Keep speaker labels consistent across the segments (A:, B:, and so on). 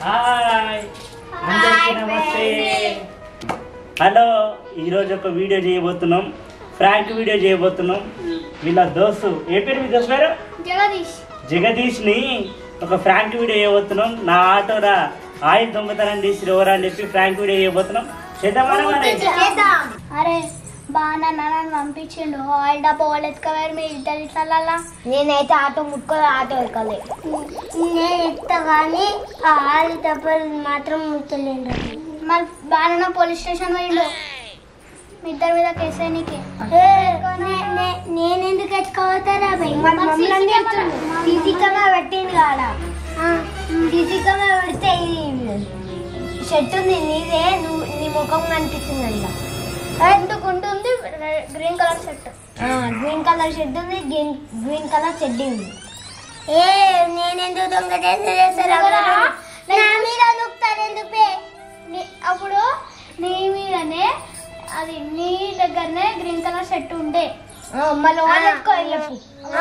A: Hi అందరికీ నమస్తే hello ఈరోజు ఒక వీడియో చేయబోతున్నాం ఫ్రాంక్ వీడియో చేయబోతున్నాం వీళ్ళ దోస్తు ఏ పేరు మీ దోస్తు పేరు
B: జగదీష్
A: జగదీష్ని ఒక ఫ్రాంక్ వీడియో చేయబోతున్నాం నా ఆటోరా ఆయిల్ దొంగతనం చేసి ఎవరా అని చెప్పి ఫ్రాంక్ వీడియో చేయబోతున్నాం చేద్దామా మరి
B: అరే బాగా నన్ను పంపించిండు ఆయిల్ డబ్బా వాళ్ళు ఎత్తుకోవారు మీ ఇద్దరు ఇట్లా
C: నేనైతే ఆటో ముట్టుకోలే ఆటో ఎక్కలే
B: నేను ఎత్తా కానీ ఆ ఆయిల్ డబ్బాలు మాత్రం ముట్టలేండి మరి బాగా పోలీస్ స్టేషన్ పోయిండు మీ ఇద్దరి మీద కేసే నీకే నేను ఎందుకు ఎత్తుకోవతారా
C: సీసీ కెమెరా పెట్టింది కాడ సీసీ కెమెరా పెడితే ఇది షర్ట్ ఉంది నీదే నువ్వు నీ ముఖం కనిపిస్తుంది అంట
B: రెండు గుండు ఉంది green colour shirt
C: green colour shirt ఉంది గ్రీన్ గ్రీన్ కలర్ చెడ్డీ ఉంది
B: ఏ నేనెందుకు దొంగ నా మీద నొక్కుతారెందుకు అప్పుడు నీ మీదనే అది నీ దగ్గరనే గ్రీన్ కలర్ షర్ట్ ఉండే
C: మళ్ళీ వాళ్ళెత్తుకో చెప్పు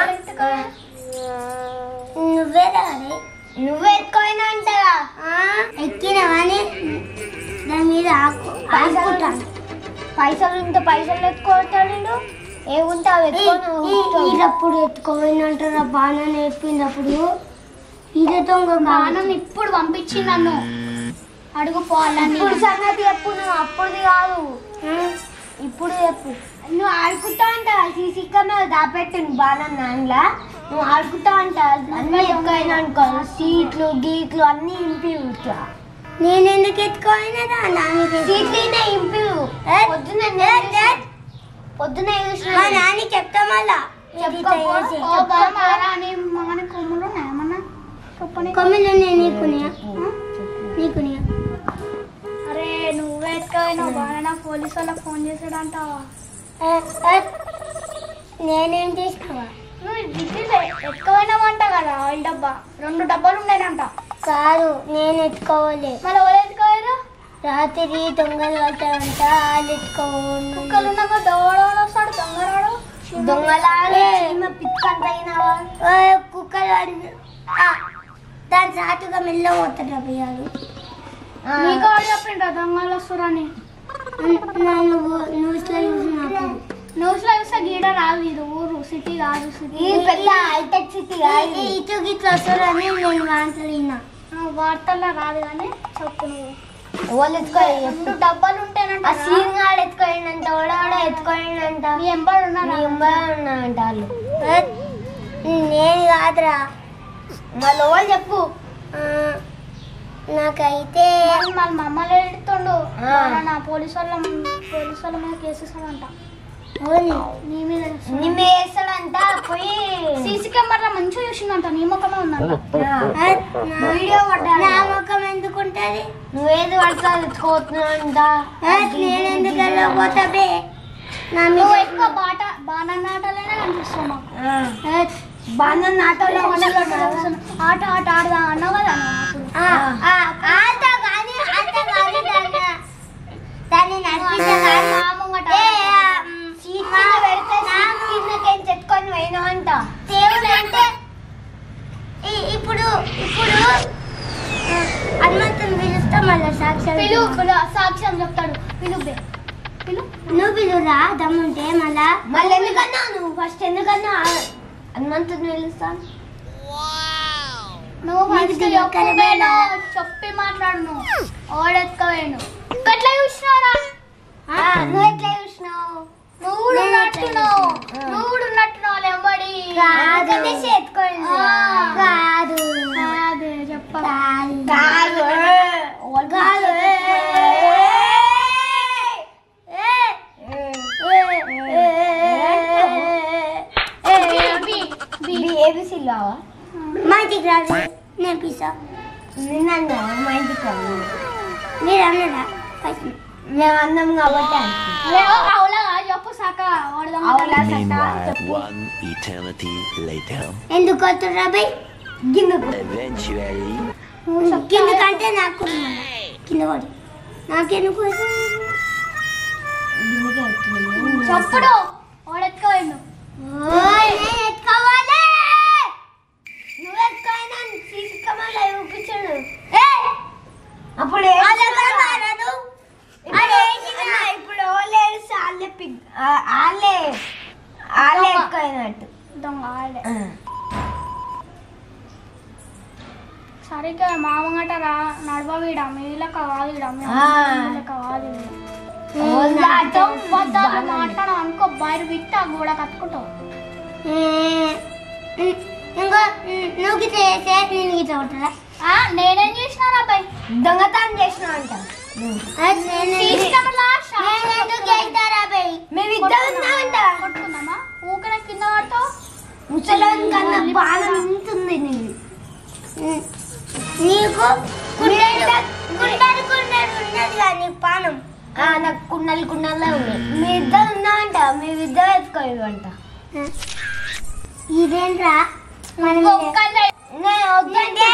B: నువ్వే రాదే
C: నువ్వు ఎత్తుకోయినా అంటగా
B: ఎక్కినా కానీ దాని మీద ఆకు ఆకుకుంటాను
C: పైసలు ఉంటే పైసలు ఎత్తుకోవటాడు ఏముంటే అవి ఎత్తుకొని
B: ఇదప్పుడు ఎత్తుకోవాలంటారా బాగా నేర్పింది అప్పుడు ఇది దొంగ బాణం ఇప్పుడు పంపించింది నన్ను అడుగు పోవాలని
C: ఇప్పుడు సంగతి చెప్పు నువ్వు అప్పుడుది కాదు ఇప్పుడు చెప్పు నువ్వు ఆడుకుంటా అంట సీసీ కెమెరా దాపెట్టింది బాగా నాన్నలా నువ్వు ఆడుకుంటా అంట అన్నీ ఎక్కైనా అనుకో సీట్లు గీట్లు అన్నీ ఇంపి ఇట్లా
B: నేను ఎందుకు ఎత్తుకోవాలరా నా మీద
C: సీట్లనే ఇంపి పొద్దున్న పొద్దున్న
B: మా నాని చెప్తా మళ్ళా కొమ్మిలు ఉన్నాయి నీకునియా నీకునియా అరే నువ్వే ఎత్తుకోయినావు బాగా పోలీసు వాళ్ళకి ఫోన్ చేసాడంట నేనేం చేసినావా నువ్వు ఎత్తుకోయినావంట కదా ఆయిల్ డబ్బా రెండు డబ్బాలు ఉండేనంట కాదు నేను ఎత్తుకోవాలి మరి ఎవరు ఎత్తుకోయారు రాత్రి దొంగలు కట్టారంట వాళ్ళు ఎత్తుకోవాలి కుక్కలు ఉన్నాక దోడోడు వస్తాడు దొంగరాడు
C: దొంగలాగే చీమ పిక్కంత అయినావా
B: కుక్కలు వాడి- ఆ, దాని సాటుగా మెల్ల పోతాడు అభియాలు నీకు వాడు చెప్పిండ్రా దొంగలు వస్తురని నువ్వు న్యూస్లో చూసినప్పుడు న్యూస్లో చూస్తే గీడ రాదు ఇది ఊరు సిటీ కాదు సిటీ
C: ఈ పెద్ద హైటెక్ సిటీ కాదు
B: ఇటు గిట్ల వస్తారని నేను వార్తలు వార్తల్లో రాదు కానీ చెప్పు నువ్వు
C: వాళ్ళు ఎత్తుకోయి
B: రెండు డబ్బాలు
C: ఆ
B: ఉంటాయంట
C: సీన్ గాడు ఎత్తుకోయిందంట ఓడాడ ఎత్తుకోయిందంట
B: మీ ఎంబడి ఉన్నారా
C: ఉన్నారంట వాళ్ళు
B: నేను కాదురా
C: మళ్ళీ వాళ్ళు చెప్పు
B: నాకైతే వాళ్ళ మమ్మల్ని ఎడుతుండు
C: ఆ.
B: నా పోలీసు వాళ్ళ పోలీసు వాళ్ళ మీద కేసు ఇస్తాడంట నీ మీద
C: నిమ్మ వేస్తాడంట పోయి
B: సీసీ కెమెరా మంచిగా చూసిందంట నీ ముఖమే ఉందంట
C: వీడియో పడ్డాడు
B: నా ముఖం ఎందుకు ఉంటది
C: నువ్వేది పడతా ఎత్తుకోతున్నాడంట
B: నేను ఎందుకు వెళ్ళకపోతాబే నా మీద ఎక్కువ బాట బాణ నాటలేనే కనిపిస్తావు మాకు
C: బాగా నాటోలో
B: ఆట ఆట ఆడదాం అన్నావు కదా నువ్వు అప్పుడు.
C: ఆట కానీ ఆట కానీ దాన్ని దాన్ని నడిపించే కానీ
B: మా ముంగట
C: సీట్ కింద పెడితే సీట్ కిందకేం చెట్టుకొని పోయినావు అంట
B: దేవుడు అంటే ఈ- ఇప్పుడు ఇప్పుడు హనుమంతుని పిలుస్తా మళ్ళీ సాక్ష్యం పిలు పిలు సాక్ష్యం చెప్తాడు పిలు బే. పిలు నువ్వు పిలురా దమ్ముంటే మళ్ళా
C: మళ్ళీ ఎందుకన్నా నువ్వు ఫస్ట్ ఎందుకన్నా హనుమంతుని పిలుస్తాను
B: నువ్వు
C: నీకు
B: ఫస్ట్
C: దిగు
B: చెప్పు
C: కలవేనా?
B: బేను. చెప్పి మాట్లాడు నువ్వు ఓడెత్తుకోవేను ఎట్లా చూసినారా
C: నువ్వు ఎట్లా చూసినావు
B: నువ్వు కూడా ఉన్నట్టున్నావు నువ్వు కూడా ఉన్నట్టున్నావు లెంబడి
C: అందుకనే చేతుకోండి
B: ఆ.
C: కాదు
B: అదే చెప్ప
C: కాదు కాదు ఏబిసిలో
B: మా ఇంటికి రాదు నేర్పిస్తా
C: నిన్న మా ఇంటికి రాను
B: మీరు అన్నదా
C: మేము అందం కాబట్టి
B: అవులాగా చెప్పు సాక ఓడదాం
C: అవులా
D: Meanwhile, one eternity later.
B: ఎందుకు వస్తున్నా బై
C: గిన్నెకు
D: Eventually,
B: కింద కంటే నాకు కింద పడు నాకెందుకు చెప్పుడు ఓడెత్తుకోండు ఎత్తుకోవాలి
C: నువ్వు ఎత్తుకోయినా సీసీ కెమెరా చూపించాడు
B: సరిగ్గా మామగట రా నడవవిడా మీలక కాదుడా
C: ఆ.
B: మీలక కాదు
C: ఓల్దాటం
B: మాట్లాడ అనుకో బయట విట్టా గోడ కట్టుకుంటావు
C: ఇంకా నువ్వు గిట్ల చేస్తే నేను గిట్ల కొట్టరా
B: ఆ, నేనేం చేసిన అబ్బాయి
C: దొంగతనం చేసిన అంట
B: కొట్టుకుందామా ఊకనే కింద పడతావు
C: ముసలం కన్నా బాణం ఉంటుంది నీది నీకు కుండలు కుండలు కుండలు ఉన్నది కానీ పానం నాకు కుండలు కుండలే ఉన్నాయి మీ ఇద్దరు ఉన్నామంట మీ ఇద్దరు ఎత్తుకోవంట ఇదేంట్రా
B: ఒక్కళ్ళే.
C: నేను వద్దంటే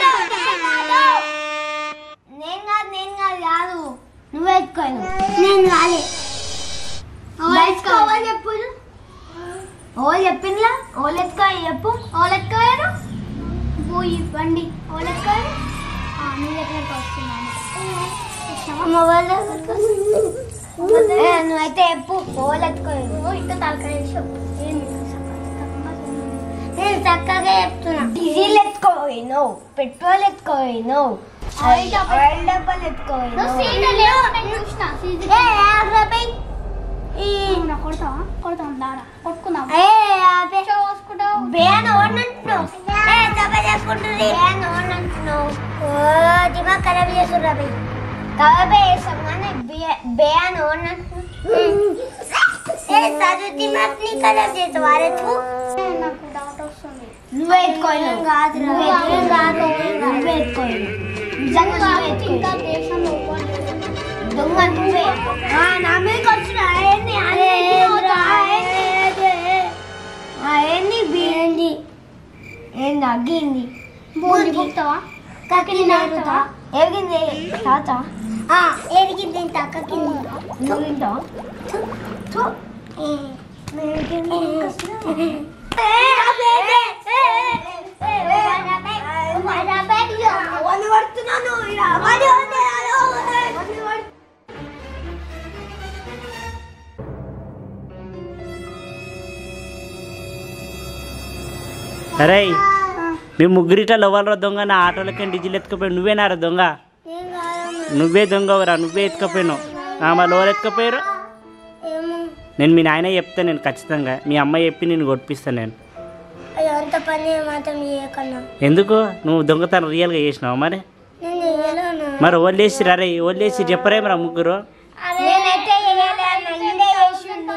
C: నేను కాదు నేను కాదు కాదు నువ్వే ఎత్తుకోను నేను కాలే ఎత్తుకోవాలి చెప్పు ఓళ్ళు చెప్పిండ్లా ఓళ్ళు ఎత్తుకో చెప్పు
B: ఓలెత్తుకోయారు పోయి బండి ఓలెత్తుకోయారు నీ దగ్గరకు వస్తున్నాను
C: మొబైల్ నువ్వైతే చెప్పు ఓళ్ళు ఎత్తుకో
B: ఓ ఇంత తలకాయ చెప్పు ఏంది
C: నేను చక్కగా చెప్తున్నా డీజిల్ ఎత్తుకోను పెట్రోల్ ఎత్తుకోను
B: ఆయిల్ డబ్బా-
C: ఆయిల్ డబ్బాలు ఎత్తుకోను
B: నువ్వు సీదా లేవు నేను చూసిన సీదా అవునా, కొడతావా కొడతాం దారా కొట్టుకుందాం చూసుకుంటావు
C: బ్యాన్ ఓనంటున్నావు ఏ దెబ్బ చేసుకుంటుంది బ్యాన్ ఓనంటున్నావు ఓ దిమాగ్ ఖరాబ్ చేస్తుర్రా బై ఖరాబ్ చేస్తాం కానీ బ్యాన్ ఓనంటున్నావు ఏ చదువు దిమాగ్ నీ ఖరాబ్ చేస్తావు వారెత్తు
B: నాకు డౌట్ వస్తుంది
C: నువ్వే ఎత్తుకోను కాదు నువ్వే కాదు నువ్వే ఎత్తుకోను నిజంగా నువ్వే
B: ఇంకా
C: ఎత్తుకోను
B: దేశంలో ఓపెన్
C: దొంగ నువ్వే ఆ, నా మీదకి వచ్చిన ఏంది ఏంది బీంది ఏంది అగ్గింది
B: బూంది పుక్తావా
C: కక్కింది నేరుతా ఎరిగింది తాత ఎరిగింది ఇంత కక్కింది నువ్వు తింటావా థు. ఏ, ఎరిగింది. ఏ, అబ్బే, అబ్బే. ఏ, ఏ, ఏ, వన్ అబ్బే. వన్ పడుతున్నాను ఈడ. వన్ ఉంది, అదో, వన్ పడు-
A: అరే మీ ముగ్గురిట లవ్వలరా దొంగ నా ఆటోలకి డీజిల్ ఎత్తుకపోయి నువ్వేనారా దొంగ
C: ఏం కాదమ్మా.
A: నువ్వే దొంగవరా నువ్వే ఎత్తుకపోయినావు మా లోలు ఎత్తుకపోయారు
C: ఏమో
A: నేను మీ నాయన చెప్తా నేను ఖచ్చితంగా మీ అమ్మాయి చెప్పి నేను కొట్టిస్తాను నేను
C: అయ్యో అంత పని మాత్రం చేయకన్నా
A: ఎందుకు నువ్వు దొంగతనం రియల్గా చేసినావు మరి
C: నేను చేయలేను
A: మరి ఓళ్ళేసి రే ఓళ్ళేసి చెప్పరేమరా ముగ్గురు
C: నేనైతే చేయలే అన్న ఇదే చేసిండు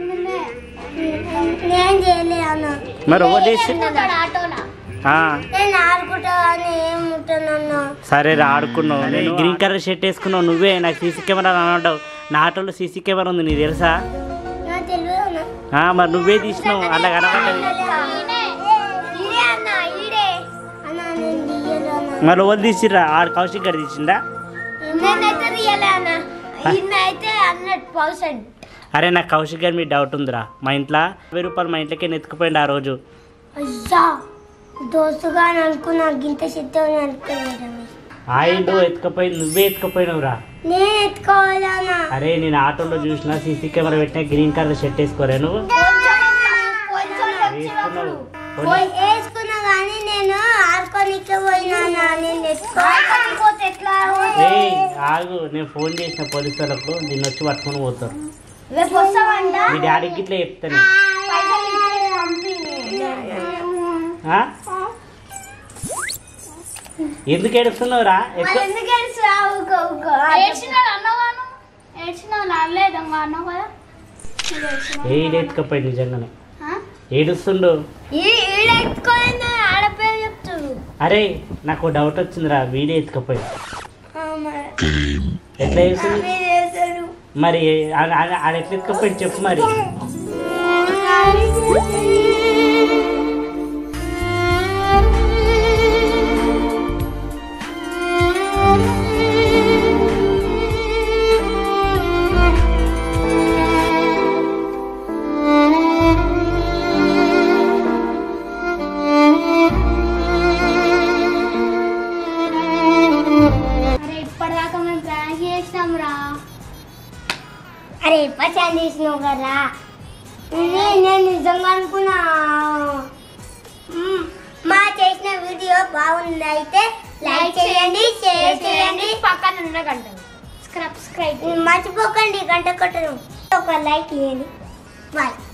C: నేను చేయలే అన్న
A: మరి ఓళ్ళేసి
B: ఆటోలా
A: ఆ,
C: నేను ఆడుకుంటా అని ఏం ముట్టానన్నా
A: సరే రా ఆడుకున్నావు నేను గ్రీన్ కలర్ షర్ట్ వేసుకున్నావు నువ్వే నాకు సీసీ కెమెరా అని అంటావు నా ఆటోలో సీసీ కెమెరా ఉంది నీకు తెలుసా
C: నాకు తెలియదు అన్న
A: ఆ, మరి నువ్వే తీసినావు అలా కనబడ్డది
C: ఈడే అన్న ఈడే అన్న నేను తీయలే అన్న
A: మరి ఓళ్ళు తీసిర్రా ఆడు కౌశిక్ గారు తీసిండా
C: నేనైతే తీయలే అన్న ఇన్న అయితే హండ్రెడ్ పర్సెంట్
A: అరే నాకు కౌశిక్ గారి మీద డౌట్ ఉందిరా మా ఇంట్లో యాభై రూపాయలు మా ఇంట్లోకి ఎత్తుకుపోయిండు ఆ రోజు
C: అయ్యా దోస్తుగా అని అనుకున్నా గింత సిద్ధం అనుకోలేదు
A: ఆయిండు ఎత్తుకపోయి నువ్వే ఎత్తుకుపోయినావురా
C: నేను ఎత్తుకోవాలన్నా
A: అరే నేను ఆటోలో చూసిన సీసీ కెమెరా పెట్టిన గ్రీన్ కలర్ షర్ట్ వేసుకోరా నువ్వు వేసుకున్నావు
C: పోయి వేసుకున్నా కానీ నేను ఆడుకోనికే పోయినా నేను ఎత్తుకోకపోతే ఎట్లా
A: ఏయ్ ఆగు నేను ఫోన్ చేసిన పోలీసు వాళ్ళకు నిన్ను వచ్చి పట్టుకొని పోతారు
C: రేపు వస్తావంట
A: మీ డాడీకి ఇట్లా చెప్తాను
C: పైసలు ఇచ్చేది పంపి
A: ఆ? ఎందుకు ఏడుస్తున్నావురా ఎక్కువ
C: ఎందుకు ఏడుస్తావు? ఊకో, ఊకో.
B: ఏడ్చిన అన్నవాను ఏడ్చిన నల్లే దొంగ అన్నావు కదా నువ్వు ఏడ్చినావు.
A: ఏడు ఎత్తుకపోయి నిజంగానే
B: ఆ?
A: ఏడుస్తుండు
C: ఈ- ఈడ ఎత్తుకోని ఆడపేరు చెప్తుడు
A: అరే నాకు డౌట్ వచ్చిందిరా వీడియో ఎత్తుకపోయి ఎట్లా చేస్తుంది మరి ఆ- ఆ- ఆడ ఎట్లా ఎత్తుకపోయి చెప్పు మరి
B: అరే ఇప్పటిదాకా మేము ప్రాంక్ చేసినాం రా
C: అరే పచాన్ చేసినావు కదా నే- నేను నిజంగా అనుకున్నా మ్మ్. మా చేసిన వీడియో
B: బాగుంది అయితే లైక్ చేయండి షేర్ చేయండి
C: పక్కన ఉన్న గంట సబ్స్క్రైబ్
B: మర్చిపోకండి గంట కొట్టడం ఒక లైక్ చేయండి బాయ్